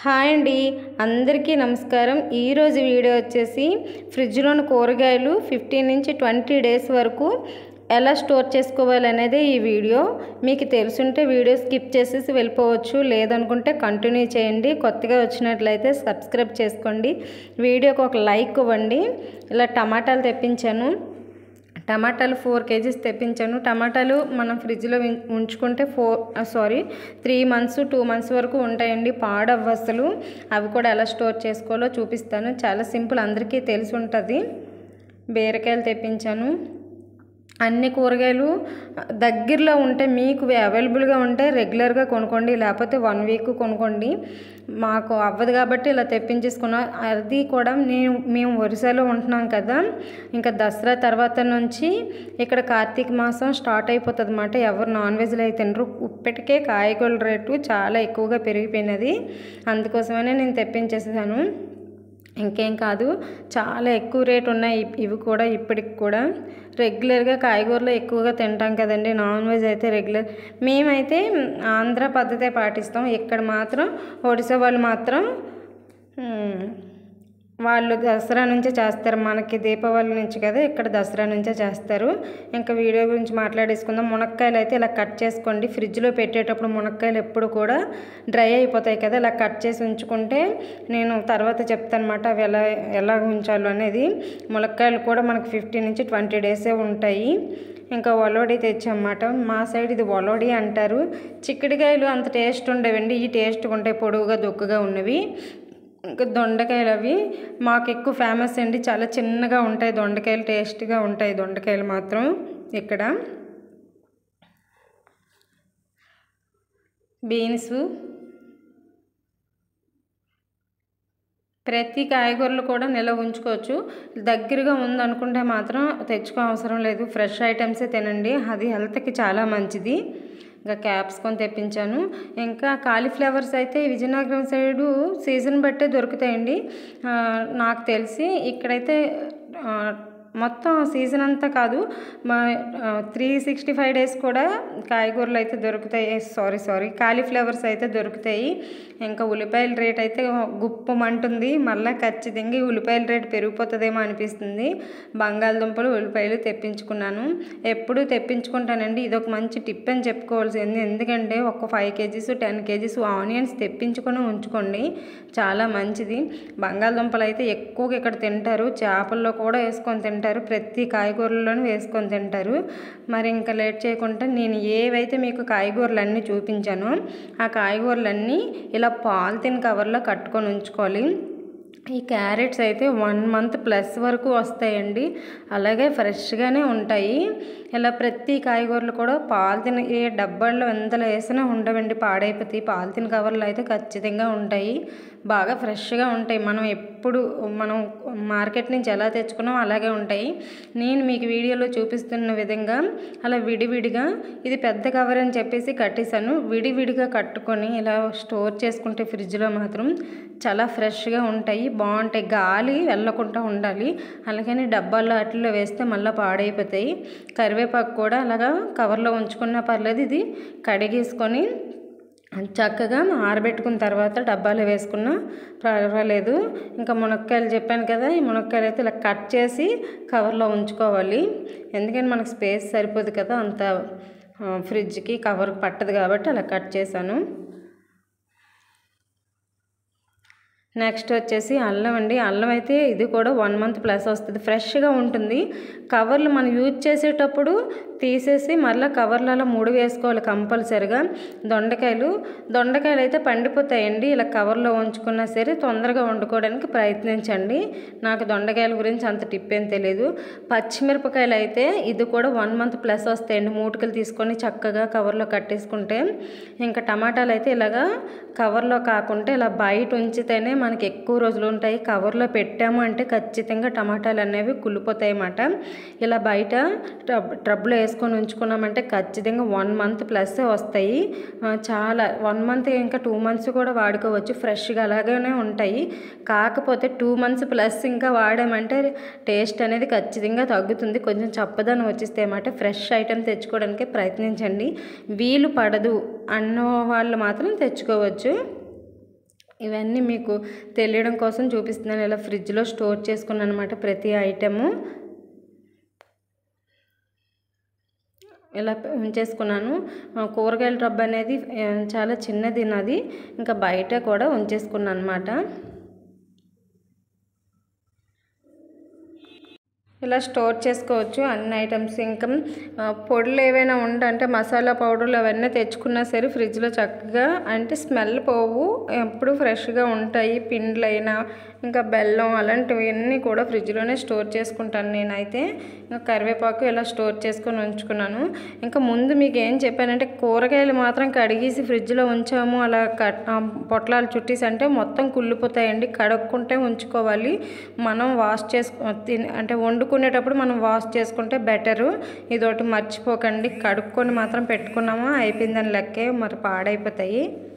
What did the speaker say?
hi అండి అందరికీ నమస్కారం ఈరోజు వీడియో వచ్చేసి ఫ్రిడ్జ్లోని కూరగాయలు ఫిఫ్టీన్ నుంచి ట్వంటీ డేస్ వరకు ఎలా స్టోర్ చేసుకోవాలి అనేది ఈ వీడియో మీకు తెలుసుంటే వీడియో స్కిప్ చేసేసి వెళ్ళిపోవచ్చు లేదనుకుంటే కంటిన్యూ చేయండి కొత్తగా వచ్చినట్లయితే సబ్స్క్రైబ్ చేసుకోండి వీడియోకి ఒక లైక్ ఇవ్వండి ఇలా టమాటాలు తెప్పించాను టమాటాలు ఫోర్ కేజీస్ తెప్పించాను టమాటాలు మనం ఫ్రిడ్జ్లో ఉం- ఉంచుకుంటే four sorry three months two months వరకు ఉంటాయండి పాడవ్వు అసలు అవి కూడా ఎలా స్టోర్ చేసుకోవాలో చూపిస్తాను చాలా సింపుల్ అందరికీ తెలిసి ఉంటుంది బీరకాయలు తెప్పించాను అన్ని కూరగాయలు దగ్గరలో ఉంటే మీకు అవైలబుల్గా ఉంటే రెగ్యులర్గా కొనుక్కోండి లేకపోతే వన్ వీక్ కొనుక్కోండి మాకు అవ్వదు కాబట్టి ఇలా తెప్పించేసుకున్నాం అది కూడా నేను మేము ఒరిస్సాలో ఉంటున్నాం కదా ఇంకా దసరా తర్వాత నుంచి ఇక్కడ కార్తీక మాసం స్టార్ట్ అయిపోతుంది అన్నమాట ఎవరు నాన్ వెజ్లు అయితే తినరు ఇప్పటికే కాయగూరల రేటు చాలా ఎక్కువగా పెరిగిపోయినది అందుకోసమనే నేను తెప్పించేసాను ఇంకేం కాదు చాలా ఎక్కువ రేట్ ఉన్నాయి ఇప్- ఇవి కూడా ఇప్పటికి కూడా రెగ్యులర్గా కాయగూరలు ఎక్కువగా తింటాం కదండి నాన్ వెజ్ అయితే రెగ్యులర్ మేమైతే మ్, ఆంధ్ర పద్ధతే పాటిస్తాం ఇక్కడ మాత్రం ఒడిశా వాళ్ళు మాత్రం మ్, వాళ్ళు దసరా నుంచే చేస్తారు మనకి దీపావళి నుంచి కదా ఇక్కడ దసరా నుంచే చేస్తారు ఇంకా వీడియో గురించి మాట్లాడేసుకుందాం మునక్కాయలు అయితే ఇలా కట్ చేసుకోండి ఫ్రిడ్జ్లో పెట్టేటప్పుడు మునక్కాయలు ఎప్పుడు కూడా డ్రై అయిపోతాయి కదా ఇలా కట్ చేసి ఉంచుకుంటే నేను తర్వాత చెప్తానమాట అవి ఎలా ఎలా ఉంచాలో అనేది మునక్కాయలు కూడా మనకి ఫిఫ్టీన్ నుంచి ట్వంటీ డేసే ఉంటాయి ఇంకా ఒలోడి తెచ్చన్నమాట మా సైడ్ ఇది ఒలోడి అంటారు చిక్కుడుకాయలు అంత టేస్ట్ ఉండేవండి ఈ టేస్ట్ ఉంటాయి పొడువుగా దొక్కుగా ఉన్నవి ఇంకా దొండకాయలు అవి మాకు ఎక్కువ ఫేమస్ అండి చాలా చిన్నగా ఉంటాయి దొండకాయలు టేస్ట్గా ఉంటాయి దొండకాయలు మాత్రం ఇక్కడ బీన్స్ ప్రతి కాయగూరలు కూడా నిల్వ ఉంచుకోవచ్చు దగ్గరగా ఉందనుకుంటే మాత్రం తెచ్చుకో అవసరం లేదు ఫ్రెష్ ఐటమ్సే తినండి అది హెల్త్కి చాలా మంచిది ఇంకా క్యాప్స్కొని తెప్పించాను ఇంకా కాలీఫ్లవర్స్ అయితే విజయనగరం సైడు సీజన్ బట్టే దొరుకుతాయండి ఆ, నాకు తెలిసి ఇక్కడైతే ఆ, మొత్తం సీజన్ అంతా కాదు మా త్రీ సిక్స్టీ ఫైవ్ డేస్ కూడా కాయగూరలు అయితే దొరుకుతాయి సారీ సారీ కాలీఫ్లవర్స్ అయితే దొరుకుతాయి ఇంకా ఉల్లిపాయల రేట్ అయితే గుప్పమంటుంది మళ్ళీ ఖచ్చితంగా ఈ ఉల్లిపాయల రేట్ పెరిగిపోతుందేమో అనిపిస్తుంది బంగాళదుంపలు ఉల్లిపాయలు తెప్పించుకున్నాను ఎప్పుడు తెప్పించుకుంటానండి ఇది ఒక మంచి టిప్ అని చెప్పుకోవాల్సింది ఎందుకంటే ఒక five kgs ten kgs onions తెప్పించుకొని ఉంచుకోండి చాలా మంచిది బంగాళదుంపలు అయితే ఎక్కువగా ఇక్కడ తింటారు చేపల్లో కూడా వేసుకొని తింటారు ప్రతి కాయగూరల్లోనూ వేసుకొని తింటారు మరి ఇంకా లేట్ చేయకుండా నేను ఏవైతే మీకు కాయగూరలు అన్నీ చూపించానో ఆ కాయగూరలన్నీ ఇలా పాలిథిన్ కవర్లో కట్టుకొని ఉంచుకోవాలి ఈ క్యారెట్స్ అయితే వన్ మంత్ ప్లస్ వరకు వస్తాయండి అలాగే ఫ్రెష్గానే ఉంటాయి ఇలా ప్రతి కాయగూరలు కూడా పాలిథిన్ ఏ డబ్బాల్లో ఎంతలో వేసినా ఉండవండి పాడైపోతాయి పాలిథిన్ కవర్లు అయితే ఖచ్చితంగా ఉంటాయి బాగా ఫ్రెష్గా ఉంటాయి మనం ఎప్పుడు మనం మార్కెట్ నుంచి ఎలా తెచ్చుకున్నాం అలాగే ఉంటాయి నేను మీకు వీడియోలో చూపిస్తున్న విధంగా అలా విడివిడిగా ఇది పెద్ద కవర్ అని చెప్పేసి కట్టేశాను విడివిడిగా కట్టుకొని ఇలా స్టోర్ చేసుకుంటే ఫ్రిడ్జ్లో మాత్రం చాలా ఫ్రెష్గా ఉంటాయి బాగుంటాయి గాలి వెళ్ళకుండా ఉండాలి అలాగని డబ్బాల్లో అట్లలో వేస్తే మళ్ళీ పాడైపోతాయి కరివేపాకు కూడా అలాగా కవర్లో ఉంచుకున్నా పర్లేదు ఇది కడిగేసుకొని చక్కగా ఆరబెట్టుకున్న తర్వాత డబ్బాలో వేసుకున్నా పర్వాలేదు ఇంకా మునక్కాయలు చెప్పాను కదా ఈ మునక్కాయలు అయితే ఇలా కట్ చేసి కవర్లో ఉంచుకోవాలి ఎందుకంటే మనకు స్పేస్ సరిపోదు కదా అంత ఆ, ఫ్రిడ్జ్కి కవర్ పట్టదు కాబట్టి అలా కట్ చేశాను నెక్స్ట్ వచ్చేసి అల్లం అండి అల్లం అయితే ఇది కూడా వన్ మంత్ ప్లస్ వస్తుంది ఫ్రెష్గా ఉంటుంది కవర్లు మనం యూజ్ చేసేటప్పుడు తీసేసి మళ్ళీ కవర్లలో మూడు వేసుకోవాలి కంపల్సరిగా దొండకాయలు దొండకాయలు అయితే పండిపోతాయండి ఇలా కవర్లో ఉంచుకున్నా సరే తొందరగా వండుకోవడానికి ప్రయత్నించండి నాకు దొండకాయల గురించి అంత టిప్ ఏం తెలియదు పచ్చిమిరపకాయలు అయితే ఇది కూడా వన్ మంత్ ప్లస్ వస్తాయండి మూటికలు తీసుకొని చక్కగా కవర్లో కట్టేసుకుంటే ఇంకా టమాటాలు అయితే ఇలాగా కవర్లో కాకుండా ఇలా బయట ఉంచితేనే మనకి ఎక్కువ రోజులు ఉంటాయి కవర్లో పెట్టాము అంటే ఖచ్చితంగా టమాటాలు అనేవి కుళ్ళిపోతాయి అన్నమాట ఇలా బయట ట్రబ్ ట్రబ్లో వేసుకొని ఉంచుకున్నామంటే ఖచ్చితంగా వన్ మంత్ ప్లస్ వస్తాయి ఆ, చాలా వన్ మంత్ ఇంకా టూ మంత్స్ కూడా వాడుకోవచ్చు ఫ్రెష్గా అలాగే ఉంటాయి కాకపోతే టూ మంత్స్ ప్లస్ ఇంకా వాడామంటే టేస్ట్ అనేది ఖచ్చితంగా తగ్గుతుంది కొంచెం చప్పదనం వచ్చేస్తే అన్నమాట ఫ్రెష్ ఐటెం తెచ్చుకోవడానికి ప్రయత్నించండి వీలు పడదు అన్న వాళ్ళు మాత్రం తెచ్చుకోవచ్చు ఇవన్నీ మీకు తెలియడం కోసం చూపిస్తున్నాను ఇలా ఫ్రిడ్జ్లో స్టోర్ చేసుకున్నాను అనమాట ప్రతి ఐటెము ఇలా ఉంచేసుకున్నాను ఆ, కూరగాయల టబ్ అనేది ఆ, చాలా చిన్నది నాది ఇంకా బయట కూడా ఉంచేసుకున్నాను అనమాట ఇలా స్టోర్ చేసుకోవచ్చు అన్ని ఐటమ్స్ ఇంకా ఆ, పొడులు ఏవైనా ఉండంటే మసాలా పౌడర్లు అవన్నీ తెచ్చుకున్నా సరే ఫ్రిడ్జ్లో చక్కగా అంటే స్మెల్ పోవు ఎప్పుడు ఫ్రెష్గా ఉంటాయి పిండ్లైనా ఇంకా బెల్లం అలాంటివన్నీ కూడా ఫ్రిడ్జ్లోనే స్టోర్ చేసుకుంటాను నేనైతే ఇంకా కరివేపాకు ఇలా స్టోర్ చేసుకొని ఉంచుకున్నాను ఇంకా ముందు మీకు ఏం చెప్పానంటే కూరగాయలు మాత్రం కడిగేసి ఫ్రిడ్జ్లో ఉంచాము అలా కట్ ఆ, పొట్లాలు చుట్టేసి అంటే మొత్తం కుళ్ళిపోతాయండి కడుక్కుంటే ఉంచుకోవాలి మనం వాష్ చేసుకో తిని అంటే వండుకునేటప్పుడు మనం వాష్ చేసుకుంటే బెటరు ఇదొకటి మర్చిపోకండి కడుక్కొని మాత్రం పెట్టుకున్నామా అయిపోయిందని లెక్కే మరి పాడైపోతాయి